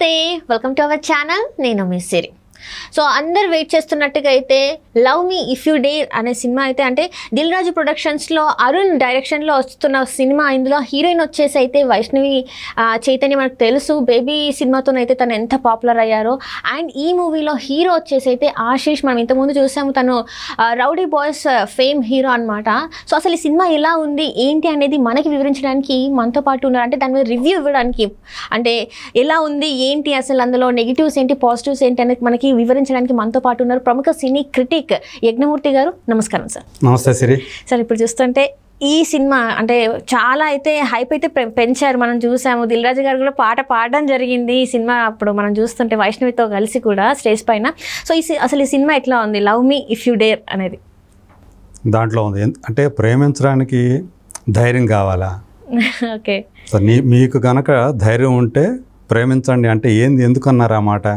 నమస్తే welcome to our channel నేను మీ సిరి so అందరు వెయిట్ చేస్తున్నట్టుగా అయితే love me if you dare అనే సినిమా అయితే అంటే దిల్ రాజు ప్రొడక్షన్స్లో అరుణ్ డైరెక్షన్లో వస్తున్న సినిమా ఇందులో హీరోయిన్ వచ్చేసి అయితే వైష్ణవి ఆ, చైతన్య మనకు తెలుసు బేబీ సినిమాతోనైతే తను ఎంత పాపులర్ అయ్యారో అండ్ ఈ మూవీలో హీరో వచ్చేసి అయితే ఆశీష్ మనం ఇంతకుముందు చూసాము తను ఆ, రౌడీ బాయ్స్ ఫేమ్ హీరో అనమాట సో అసలు ఈ సినిమా ఎలా ఉంది ఏంటి అనేది మనకి వివరించడానికి మనతో పాటు ఉన్నారు అంటే దాని మీద రివ్యూ ఇవ్వడానికి అంటే ఎలా ఉంది ఏంటి అసలు అందులో నెగిటివ్స్ ఏంటి పాజిటివ్స్ ఏంటి అనేది మనకి వివరించడానికి మనతో పాటు ఉన్నారు ప్రముఖ సినీ క్రిటిక్ యజ్ఞమూర్తి గారు నమస్కారం సార్ నమస్తే సిరి సార్ ఇప్పుడు చూస్తుంటే ఈ సినిమా అంటే చాలా అయితే హైప్ అయితే పె- పెంచారు మనం చూసాము దిల్ రాజు గారు కూడా పాట పాడడం జరిగింది ఈ సినిమా అప్పుడు మనం చూస్తుంటే వైష్ణవితో కలిసి కూడా స్టేజ్ పైన సో ఈ సి- అసలు ఈ సినిమా ఎట్లా ఉంది love me if you dare అనేది దాంట్లో ఉంది ఎన్- అంటే ప్రేమించడానికి ధైర్యం కావాలా ఓకే సో నీ మీకు గనక ధైర్యం ఉంటే ప్రేమించండి అంటే ఏంది ఎందుకు అన్నారు ఆ మాట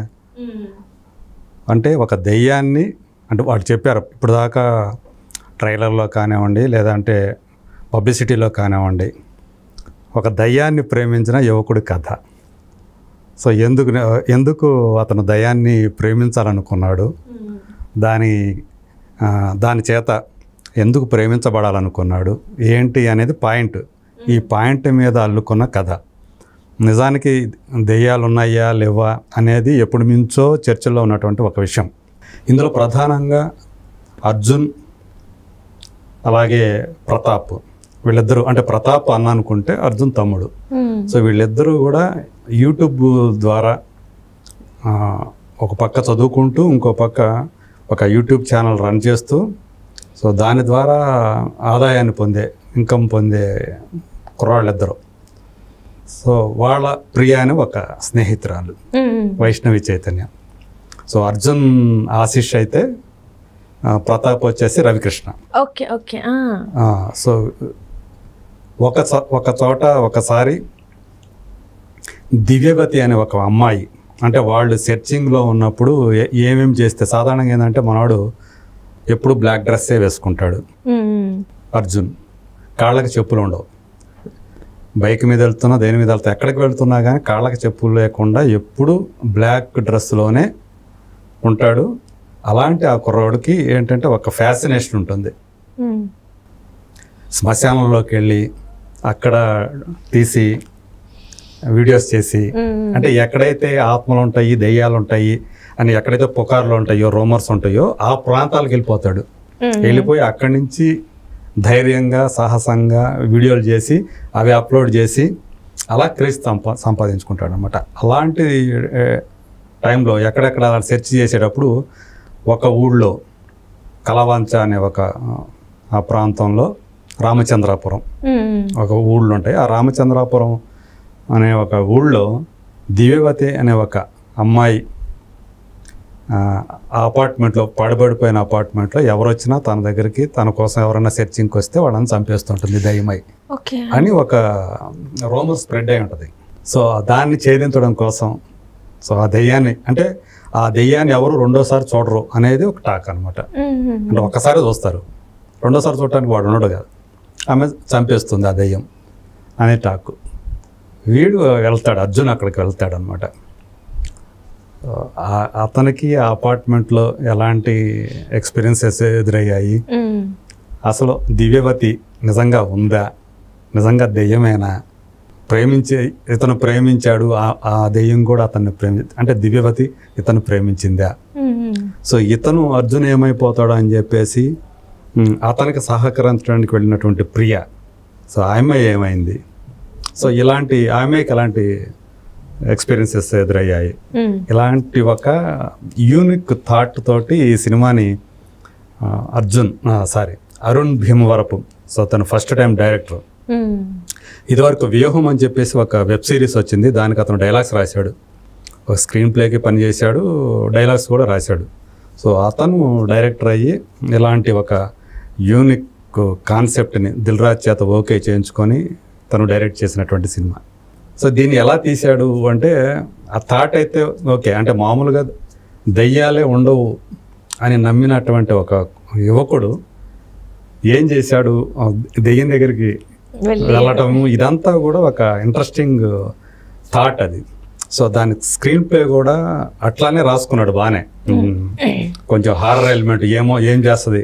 అంటే ఒక దెయ్యాన్ని అంటే వాడు చెప్పారు ఇప్పుడు దాకా ట్రైలర్లో కానివ్వండి లేదంటే పబ్లిసిటీలో కానివ్వండి ఒక దయ్యాన్ని ప్రేమించిన యువకుడి కథ సో ఎందుకు ఎందుకు అతను దయ్యాన్ని ప్రేమించాలనుకున్నాడు దాని ఆ, దాని చేత ఎందుకు ప్రేమించబడాలనుకున్నాడు ఏంటి అనేది పాయింట్ ఈ పాయింట్ మీద అల్లుకున్న కథ నిజానికి దెయ్యాలు ఉన్నాయా లేవా అనేది ఎప్పుడు మించో చర్చలో ఉన్నటువంటి ఒక విషయం ఇందులో ప్రధానంగా అర్జున్ అలాగే ప్రతాప్ వీళ్ళిద్దరూ అంటే ప్రతాప్ అన్న అనుకుంటే అర్జున్ తమ్ముడు సో వీళ్ళిద్దరూ కూడా యూట్యూబ్ ద్వారా ఆ, ఒక పక్క చదువుకుంటూ ఇంకో పక్క ఒక యూట్యూబ్ ఛానల్ రన్ చేస్తూ సో దాని ద్వారా ఆదాయాన్ని పొందే ఇన్కమ్ పొందే కుర్రాళ్ళిద్దరు సో వాళ్ళ ప్రియ అని ఒక స్నేహితురాలు వైష్ణవి చైతన్య సో అర్జున్ ఆశిష్ అయితే ఆ, ప్రతాప్ వచ్చేసి రవికృష్ణ ఓకే ఓకే ఆ, సో ఒక చ- ఒక చోట ఒకసారి దివ్యవతి అనే ఒక అమ్మాయి అంటే వాళ్ళు సెర్చింగ్లో ఉన్నప్పుడు ఏ- ఏమేం చేస్తే సాధారణంగా ఏంటంటే మనవాడు ఎప్పుడు బ్లాక్ డ్రెస్సే వేసుకుంటాడు అర్జున్ కాళ్ళకి చెప్పులు ఉండవు బైక్ మీద వెళ్తున్నా దేని మీద వెళ్తా ఎక్కడికి వెళ్తున్నా కానీ కాళ్ళకి చెప్పులు లేకుండా ఎప్పుడు బ్లాక్ డ్రెస్లోనే ఉంటాడు అలాంటి ఆ కుర్రాడికి ఏంటంటే ఒక ఫ్యాసినేషన్ ఉంటుంది శ్మశానంలోకి వెళ్ళి అక్కడ తీసి వీడియోస్ చేసి అంటే ఎక్కడైతే ఆత్మలు ఉంటాయి దెయ్యాలు ఉంటాయి అని ఎక్కడైతే పుకార్లు ఉంటాయో రూమర్స్ ఉంటాయో ఆ ప్రాంతాలకు వెళ్ళిపోతాడు వెళ్ళిపోయి అక్కడి నుంచి ధైర్యంగా సాహసంగా వీడియోలు చేసి అవి అప్లోడ్ చేసి అలా క్రేజ్ సంపా సంపాదించుకుంటాడు అనమాట అలాంటి ఏ, టైంలో ఎక్కడెక్కడ అలా సెర్చ్ చేసేటప్పుడు ఒక ఊళ్ళో కలవంచ అనే ఒక ఆ ప్రాంతంలో రామచంద్రాపురం ఒక ఊళ్ళు ఉంటాయి ఆ రామచంద్రాపురం అనే ఒక ఊళ్ళో దివ్యవతి అనే ఒక అమ్మాయి ఆ ఆ అపార్ట్మెంట్లో పడబడిపోయిన అపార్ట్మెంట్లో ఎవరు వచ్చినా తన దగ్గరికి తన కోసం ఎవరైనా సెర్చింగ్కి వస్తే వాళ్ళని చంపేస్తుంటుంది దయ్యమై ఓకే అని ఒక రోమర్ స్ప్రెడ్ అయి ఉంటుంది సో దాన్ని ఛేదించడం కోసం సో ఆ దెయ్యాన్ని అంటే ఆ దెయ్యాన్ని ఎవరు రెండోసారి చూడరు అనేది ఒక టాక్ అనమాట అంటే ఒక్కసారి చూస్తారు రెండోసారి చూడటానికి వాడు ఉండడు కదా ఆమె చంపేస్తుంది ఆ దెయ్యం అనే టాక్ వీడు వెళ్తాడు అర్జున్ అక్కడికి వెళ్తాడు అనమాట అతనికి ఆ అపార్ట్మెంట్లో ఎలాంటి ఎక్స్పీరియన్సెస్ ఎదురయ్యాయి అసలు దివ్యవతి నిజంగా ఉందా నిజంగా దెయ్యమేనా ప్రేమించే ఇతను ప్రేమించాడు ఆ- ఆ దెయ్యం కూడా అతన్ని ప్రేమి అంటే దివ్యవతి ఇతను ప్రేమించిందా సో ఇతను అర్జున్ ఏమైపోతాడు అని చెప్పేసి ఉమ్, అతనికి సహకరించడానికి వెళ్ళినటువంటి ప్రియ సో ఆమె ఏమైంది సో ఇలాంటి ఆమెకి ఎలాంటి ఎక్స్పీరియన్సెస్ ఎదురయ్యాయి ఇలాంటి ఒక యూనిక్ థాట్ తోటి ఈ సినిమాని ఆ, అర్జున్ సారీ అరుణ్ భీమవరపు సో తను ఫస్ట్ టైం డైరెక్టర్ ఇదివరకు వ్యూహం అని చెప్పేసి ఒక వెబ్ సిరీస్ వచ్చింది దానికి అతను డైలాగ్స్ రాశాడు ఒక స్క్రీన్ ప్లేకి పనిచేశాడు డైలాగ్స్ కూడా రాశాడు సో అతను డైరెక్టర్ అయ్యి ఇలాంటి ఒక యూనిక్ కాన్సెప్ట్ని దిల్రాజ్ చేత ఓకే చేయించుకొని తను డైరెక్ట్ చేసినటువంటి సినిమా సో దీన్ని ఎలా తీశాడు అంటే ఆ థాట్ అయితే ఓకే అంటే మామూలుగా దయ్యాలే ఉండవు అని నమ్మినటువంటి ఒక యువకుడు ఏం చేశాడు ఆ దెయ్యం దగ్గరికి వెళ్ళి వెళ్ళటము ఇదంతా కూడా ఒక ఇంట్రెస్టింగ్ థాట్ అది సో దాని స్క్రీన్ ప్లే కూడా అట్లానే రాసుకున్నాడు బాగానే కొంచెం హారర్ ఎలిమెంట్ ఏమో ఏం చేస్తుంది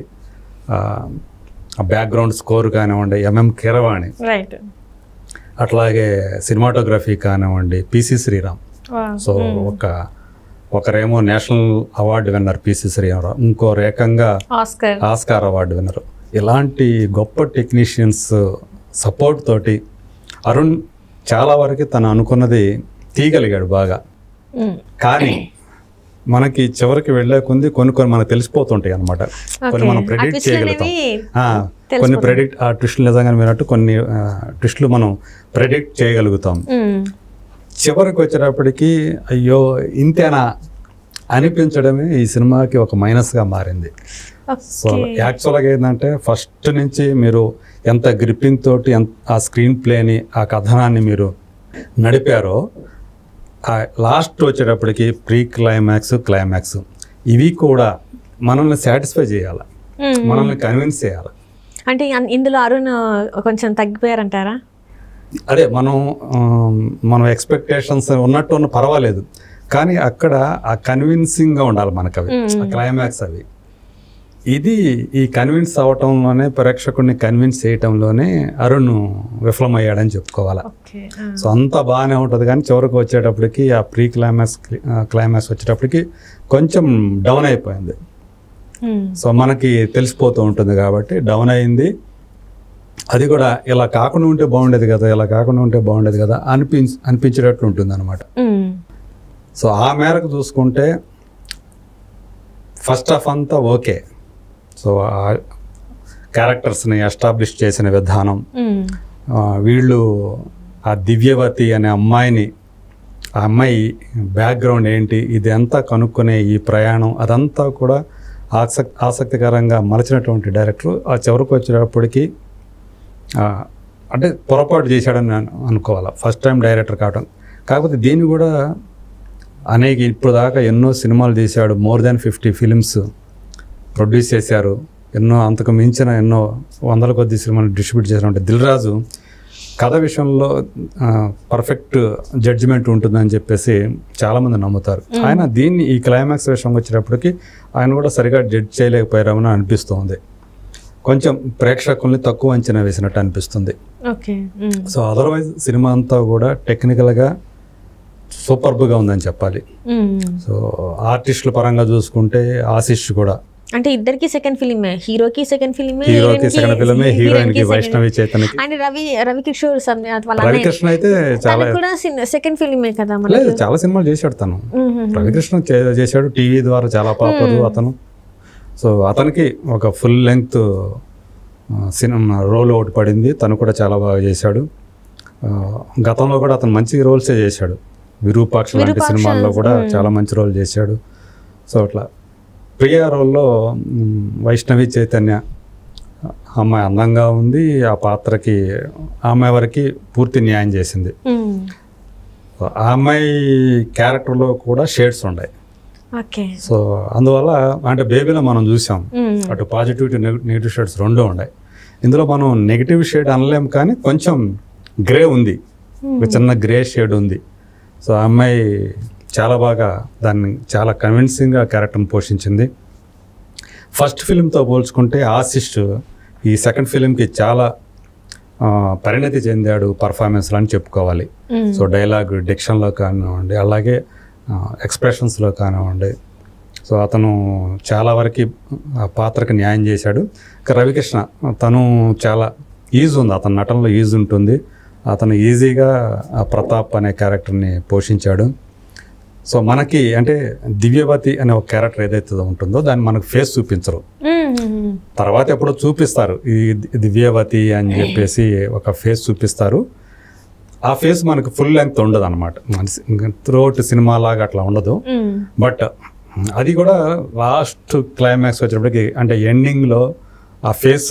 ఆ బ్యాక్గ్రౌండ్ స్కోర్ కానివ్వండి ఎంఎం కిరవాణి రైట్ అట్లాగే సినిమాటోగ్రఫీ కానివ్వండి పిసి శ్రీరామ్ సో ఒక ఒకరేమో national award winner PC Sreeram ఇంకోరు ఏకంగా ఆస్కర్ ఆస్కార్ అవార్డు విన్నర్ ఇలాంటి గొప్ప టెక్నీషియన్స్ సపోర్ట్ తోటి అరుణ్ చాలా వరకు తను అనుకున్నది తీయగలిగాడు బాగా కానీ మనకి చివరికి వెళ్ళే కొంది కొన్ని కొన్ని మనకు తెలిసిపోతుంటాయి అనమాట కొన్ని మనం ప్రెడిక్ట్ చేయగలుగుతాం ఆ, కొన్ని ప్రెడిక్ట్ ఆ ట్విస్టులు నిజంగా మీరట్టు కొన్ని ట్విస్టులు మనం ప్రెడిక్ట్ చేయగలుగుతాం చివరికి వచ్చేటప్పటికి అయ్యో ఇంతేనా అనిపించడమే ఈ సినిమాకి ఒక మైనస్గా మారింది సో యాక్చువల్గా ఏంటంటే ఫస్ట్ నుంచి మీరు ఎంత గ్రిప్పింగ్ తోటి ఎంత ఆ స్క్రీన్ ప్లేని ఆ కథనాన్ని మీరు నడిపారో ఆ లాస్ట్ వచ్చేటప్పటికి ప్రీ క్లైమాక్స్ క్లైమాక్స్ ఇవి కూడా మనల్ని సాటిస్ఫై చేయాలి మనల్ని కన్విన్స్ చేయాలి అంటే అన్- ఇందులో అరుణ్ కొంచెం తగ్గిపోయారంటారా అదే మనం ఆమ్, మనం ఎక్స్పెక్టేషన్స్ ఉన్నట్టు ఉన్న పర్వాలేదు కానీ అక్కడ ఆ కన్విన్సింగ్గా ఉండాలి మనకు అవి ఆ క్లైమాక్స్ అవి ఇది ఈ కన్విన్స్ అవటంలోనే ప్రేక్షకుడిని కన్విన్స్ చేయటంలోనే అరుణ్ విఫలమయ్యాడని చెప్పుకోవాలి ఓకే సో అంతా బాగానే ఉంటుంది కానీ చివరికి వచ్చేటప్పటికి ఆ ప్రీ క్లైమాక్స్ క్లైమాక్స్ వచ్చేటప్పటికి కొంచెం డౌన్ అయిపోయింది సో మనకి తెలిసిపోతూ ఉంటుంది కాబట్టి డౌన్ అయింది అది కూడా ఇలా కాకుండా ఉంటే బాగుండేది కదా ఇలా కాకుండా ఉంటే బాగుండేది కదా అనిపించ అనిపించేటట్లు ఉంటుంది అనమాట సో ఆ మేరకు చూసుకుంటే ఫస్ట్ ఆఫ్ అంతా ఓకే సో ఆ క్యారెక్టర్స్ని ఎస్టాబ్లిష్ చేసిన విధానం ఆ, వీళ్ళు ఆ దివ్యవతి అనే అమ్మాయిని ఆ అమ్మాయి బ్యాక్గ్రౌండ్ ఏంటి ఇది అంతా కనుక్కునే ఈ ప్రయాణం అదంతా కూడా ఆసక్ ఆసక్తికరంగా మలచినటువంటి డైరెక్టర్ ఆ చివరికి వచ్చేటప్పటికి ఆ, అంటే పొరపాటు చేశాడని నేను అనుకోవాలి ఫస్ట్ టైం డైరెక్టర్ కావడం కాకపోతే దీన్ని కూడా అనేక ఇప్పుడు దాకా ఎన్నో సినిమాలు చేశాడు more than fifty films produce చేశారు ఎన్నో అంతకు మించిన ఎన్నో వందల కొద్ది సినిమాలు డిస్ట్రిబ్యూట్ చేశారంటే దిల్ రాజు కథ విషయంలో పర్ఫెక్ట్ జడ్జిమెంట్ ఉంటుందని చెప్పేసి చాలామంది నమ్ముతారు ఆయన దీన్ని ఈ క్లైమాక్స్ విషయం వచ్చేటప్పటికి ఆయన కూడా సరిగా జడ్జ్ చేయలేకపోయారని అనిపిస్తుంది కొంచెం ప్రేక్షకుల్ని తక్కువ అంచనా వేసినట్టు అనిపిస్తుంది ఓకే సో అదర్వైజ్ సినిమా అంతా కూడా టెక్నికల్గా సూపర్బ్గా ఉందని చెప్పాలి సో ఆర్టిస్టుల పరంగా చూసుకుంటే ఆశిష్ కూడా అంటే ఇద్దరికి సెకండ్ ఫిలిమే హీరోకి సెకండ్ ఫిలిమే హీరోకి సెకండ్ ఫిల్మే హీరోయిన్ కి వైష్ణవి చైతన్యకి అండ్ రవి రవికిషోర్ some- వాళ్ళ అన్నయ్య. రవికృష్ణ అయితే చాలా తనకు కూడా సెకండ్ ఫిలిమే కదా మన లేదు చాలా సినిమాలు చేశాడు తను రవికృష్ణ చే- చేశాడు టీవీ ద్వారా చాలా పాపరు అతను సో అతనికి ఒక ఫుల్ లెంగ్త్ సినిమా రోల్ ఒకటి పడింది తను కూడా చాలా బాగా చేశాడు ఆ, గతంలో కూడా అతను మంచి రోల్సే చేశాడు విరూపాక్ష లాంటి విరూపాక్ష, సినిమాల్లో కూడా చాలా మంచి రోల్ చేశాడు సో అట్లా ప్రియా రోల్లో మ్, వైష్ణవి చైతన్య అమ్మాయి అందంగా ఉంది ఆ పాత్రకి ఆ అమ్మాయి వరకు పూర్తి న్యాయం చేసింది ఆ అమ్మాయి క్యారెక్టర్లో కూడా షేడ్స్ ఉన్నాయి ఓకే సో అందువల్ల అంటే బేబీలో మనం చూసాం అటు పాజిటివిటీ నెగిటివ్ షేడ్స్ రెండు ఉన్నాయి ఇందులో మనం నెగిటివ్ షేడ్ అనలేం కానీ కొంచెం గ్రే ఉంది ఒక చిన్న గ్రే షేడ్ ఉంది సో ఆ అమ్మాయి చాలా బాగా దాన్ని చాలా కన్విన్సింగ్గా క్యారెక్టర్ని పోషించింది ఫస్ట్ ఫిలింతో పోల్చుకుంటే ఆసిస్ట్ ఈ సెకండ్ ఫిలింకి చాలా ఆ, పరిణతి చెందాడు పర్ఫార్మెన్స్లో అని చెప్పుకోవాలి సో డైలాగ్ డిక్షన్లో కానివ్వండి అలాగే ఎక్స్ప్రెషన్స్లో కానివ్వండి సో అతను చాలా వరకు ఆ పాత్రకు న్యాయం చేశాడు ఇక రవికృష్ణ తను చాలా ఈజ్ ఉంది అతని నటనలో ఈజ్ ఉంటుంది అతను ఈజీగా ఆ ప్రతాప్ అనే క్యారెక్టర్ని పోషించాడు సో మనకి అంటే దివ్యవతి అనే ఒక క్యారెక్టర్ ఏదైతే ఉంటుందో దాన్ని మనకు ఫేస్ చూపించరు తర్వాత ఎప్పుడో చూపిస్తారు ఈ దివ్యవతి అని చెప్పేసి ఒక ఫేస్ చూపిస్తారు ఆ ఫేస్ మనకు ఫుల్ లెంగ్త్ ఉండదు అనమాట త్రూఅవుట్ సినిమా లాగా అట్లా ఉండదు బట్ అది కూడా లాస్ట్ క్లైమాక్స్ వచ్చేటప్పటికి అంటే ఎండింగ్లో ఆ ఫేస్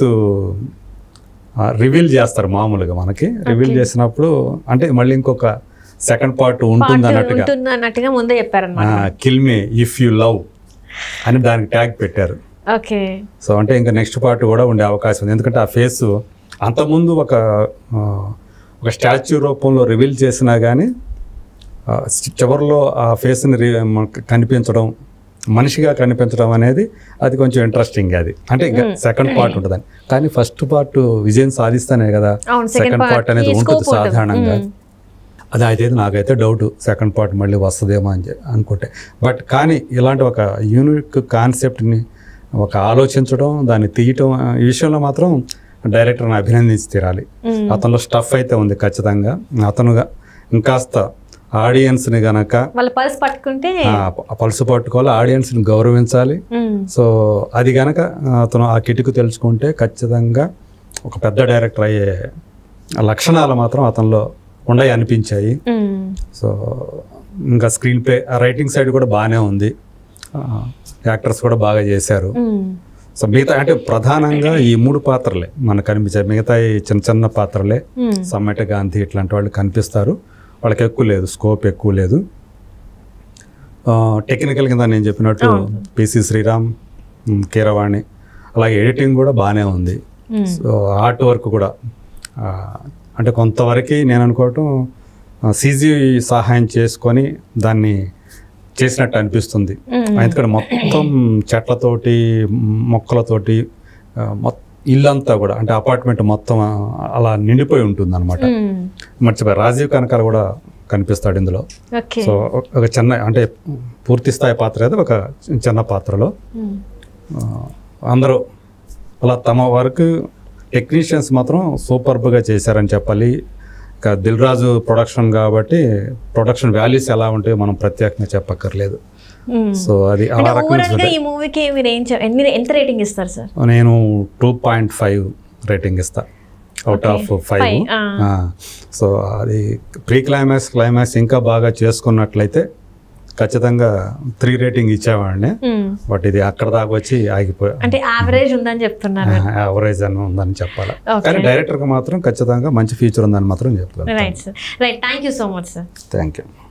రివీల్ చేస్తారు మామూలుగా మనకి రివీల్ చేసినప్పుడు అంటే మళ్ళీ ఇంకొక సెకండ్ పార్ట్ ఉంటుంది అన్నట్టుగా ఉంటుంది అన్నట్టుగా ముందే చెప్పారనమాట kill me if you love అని దానికి ట్యాగ్ పెట్టారు ఓకే సో అంటే ఇంకా నెక్స్ట్ పార్ట్ కూడా ఉండే అవకాశం ఉంది ఎందుకంటే ఆ ఫేస్ అంతకుముందు ఒక ఆ, ఒక స్టాచ్యూ రూపంలో రివీల్ చేసినా కానీ ఆ, చివరిలో ఆ ఫేస్ని రి మనకు కనిపించడం మనిషిగా కనిపించడం అనేది అది కొంచెం ఇంట్రెస్టింగ్ అది అంటే ఇంకా సెకండ్ పార్ట్ ఉంటుందని కానీ ఫస్ట్ పార్ట్ విజయం సాధిస్తానే కదా అవును, second సెకండ్ part పార్ట్ అనేది కి ఉంటుంది scope ఉంటుంది. సాధారణంగా మ్మ్. అది అయితే నాకైతే డౌట్ సెకండ్ పార్ట్ మళ్ళీ వస్తుందేమో అని చె- అనుకుంటే బట్ కానీ ఇలాంటి ఒక యూనిక్ కాన్సెప్ట్ని ఒక ఆలోచించడం దాన్ని తీయటం ఆ, ఈ విషయంలో మాత్రం డైరెక్టర్ని అభినందించి తీరాలి మ్మ్. అతనిలో స్టఫ్ అయితే ఉంది ఖచ్చితంగా అతనుగా ఇంకాస్త ఆడియన్స్ని గనక వాళ్ళ పర్స్ పట్టుకుంటే ఆ, ప- పలుసు పట్టుకోవాలి ఆడియన్స్ని గౌరవించాలి మ్మ్. సో అది గనక అతను ఆ కిటుకు తెలుసుకుంటే ఖచ్చితంగా ఒక పెద్ద డైరెక్టర్ అయ్యే లక్షణాలు మాత్రం అతనిలో ఉండయి అనిపించాయి మ్మ్. సో ఇంకా స్క్రీన్ ప్లే రైటింగ్ సైడ్ కూడా బాగానే ఉంది యాక్టర్స్ కూడా బాగా చేశారు మ్మ్. సో మిగతా అంటే ప్రధానంగా ఈ మూడు పాత్రలే మనకు కనిపించాయి మిగతా ఈ చిన్న చిన్న పాత్రలే మ్మ్. సమ్మట గాంధీ ఇట్లాంటి వాళ్ళు కనిపిస్తారు వాళ్ళకి ఎక్కువ లేదు స్కోప్ ఎక్కువ లేదు టెక్నికల్ కింద నేను చెప్పినట్టు పిసి శ్రీరామ్ ఉమ్, కీరవాణి అలాగే ఎడిటింగ్ కూడా బాగానే ఉంది మ్మ్. సో ఆర్ట్ వర్క్ కూడా ఆ, అంటే కొంతవరకు నేను అనుకోవటం సీజీ సహాయం చేసుకొని దాన్ని చేసినట్టు అనిపిస్తుంది మ్మ్. ఎందుకంటే మొత్తం చెట్లతోటి మొక్కలతోటి ఆ, మొత్తం ఇల్లంతా కూడా అంటే అపార్ట్మెంట్ మొత్తం ఆ, అలా నిండిపోయి ఉంటుంది అనమాట మ్మ్. మర్చిపోయి రాజీవ్ కనకాల కూడా కనిపిస్తాడు ఇందులో ఓకే సో ఒక- ఒక చిన్న అంటే పూర్తి స్థాయి పాత్ర అయితే ఒక చిన్న పాత్రలో మ్మ్. ఆ, అందరూ అలా తమ వర్క్ టెక్నీషియన్స్ మాత్రం సూపర్బ్గా చేశారని చెప్పాలి ఇక దిల్ రాజు ప్రొడక్షన్ కాబట్టి ప్రొడక్షన్ వాల్యూస్ ఎలా ఉంటాయో మనం ప్రత్యేకంగా చెప్పక్కర్లేదు మ్మ్. సో అది ఆ అంటే రకంగా ఓవరాల్ గా చూస్తే ఈ మూవీకి మీరు ఏం చెప్- మీరు ఎంత రేటింగ్ ఇస్తారు సార్ నేను టూ పాయింట్ ఫైవ్ రేటింగ్ ఇస్తా అవుట్ ఆఫ్ ఫైవ్ Five, ఆ. సో అది ప్రీ క్లైమాక్స్ క్లైమాక్స్ ఇంకా బాగా చేసుకున్నట్లయితే ఖచ్చితంగా త్రీ రేటింగ్ ఇచ్చేవాడిని మ్మ్. బట్ ఇది అక్కడ దాకా వచ్చి ఆగిపోయా అంటే యావరేజ్ ఉందని చెప్తున్నారు యావరేజ్ అని ఉందని చెప్పాలి Okay. కానీ డైరెక్టర్కి మాత్రం ఖచ్చితంగా మంచి ఫీచర్ ఉందని మాత్రం చెప్పగలను right sir right thank you so much sir thank you